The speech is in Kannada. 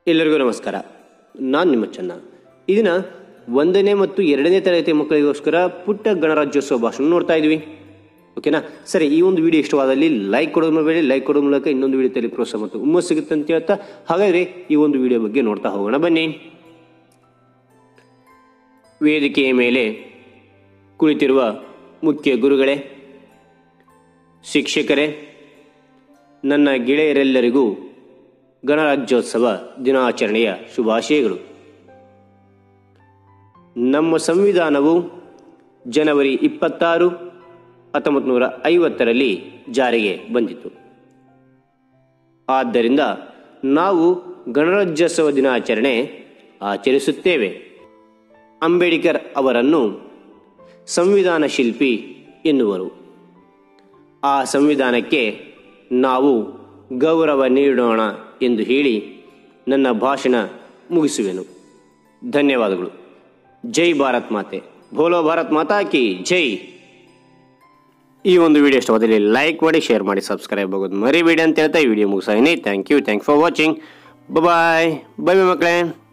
ಎಲ್ಲರಿಗೂ ನಮಸ್ಕಾರ ನಾನು ನಿಮ್ಮ ಚೆನ್ನ ಈ ದಿನ ಒಂದನೇ ಮತ್ತು ಎರಡನೇ ತರಗತಿ ಮಕ್ಕಳಿಗೋಸ್ಕರ ಪುಟ್ಟ ಗಣರಾಜ್ಯೋತ್ಸವ ಭಾಷಣ ನೋಡ್ತಾ ಇದ್ವಿ ಓಕೆನಾ ಸರಿ ಈ ಒಂದು ವಿಡಿಯೋ ಇಷ್ಟವಾದಲ್ಲಿ ಲೈಕ್ ಕೊಡೋದು ಮರಬೇಡಿ ಲೈಕ್ ಕೊಡೋ ಮೂಲಕ ಇನ್ನೊಂದು ವಿಡಿಯೋದಲ್ಲಿ ಪ್ರೋತ್ಸಾಹ ಮತ್ತು ಹುಮ್ಮಸ್ ಸಿಗುತ್ತೆ ಅಂತ ಹೇಳ್ತಾ ಹಾಗಾದರೆ ಈ ಒಂದು ವಿಡಿಯೋ ಬಗ್ಗೆ ನೋಡ್ತಾ ಹೋಗೋಣ ಬನ್ನಿ ವೇದಿಕೆಯ ಮೇಲೆ ಕುಳಿತಿರುವ ಮುಖ್ಯ ಗುರುಗಳೇ ಶಿಕ್ಷಕರೇ ನನ್ನ ಗೆಳೆಯರೆಲ್ಲರಿಗೂ ಗಣರಾಜ್ಯೋತ್ಸವ ದಿನಾಚರಣೆಯ ಶುಭಾಶಯಗಳು ನಮ್ಮ ಸಂವಿಧಾನವು ಜನವರಿ ಇಪ್ಪತ್ತಾರು ಹತ್ತೊಂಬತ್ತು ನೂರ ಐವತ್ತರಲ್ಲಿ ಜಾರಿಗೆ ಬಂದಿತು ಆದ್ದರಿಂದ ನಾವು ಗಣರಾಜ್ಯೋತ್ಸವ ದಿನಾಚರಣೆ ಆಚರಿಸುತ್ತೇವೆ ಅಂಬೇಡ್ಕರ್ ಅವರನ್ನು ಸಂವಿಧಾನ ಶಿಲ್ಪಿ ಎನ್ನುವರು ಆ ಸಂವಿಧಾನಕ್ಕೆ ನಾವು ಗೌರವ ನೀಡೋಣ ಎಂದು ಹೇಳಿ ನನ್ನ ಭಾಷಣ ಮುಗಿಸುವೆನು ಧನ್ಯವಾದಗಳು ಜೈ ಭಾರತ್ ಮಾತೆ ಭೋಲೋ ಭಾರತ್ ಮಾತಾ ಕಿ ಜೈ ಈ ಒಂದು ವಿಡಿಯೋ ಇಷ್ಟವಾದಲ್ಲಿ ಲೈಕ್ ಮಾಡಿ ಶೇರ್ ಮಾಡಿ ಸಬ್ಸ್ಕ್ರೈಬ್ ಆಗೋದು ಮರಿಬೇಡಿ ಅಂತ ಹೇಳ್ತಾ ಈ ವಿಡಿಯೋ ಮುಗಿಸಾಯಿನಿ thank you thank for watching bye bye bye ಮಕ್ಕಳೇ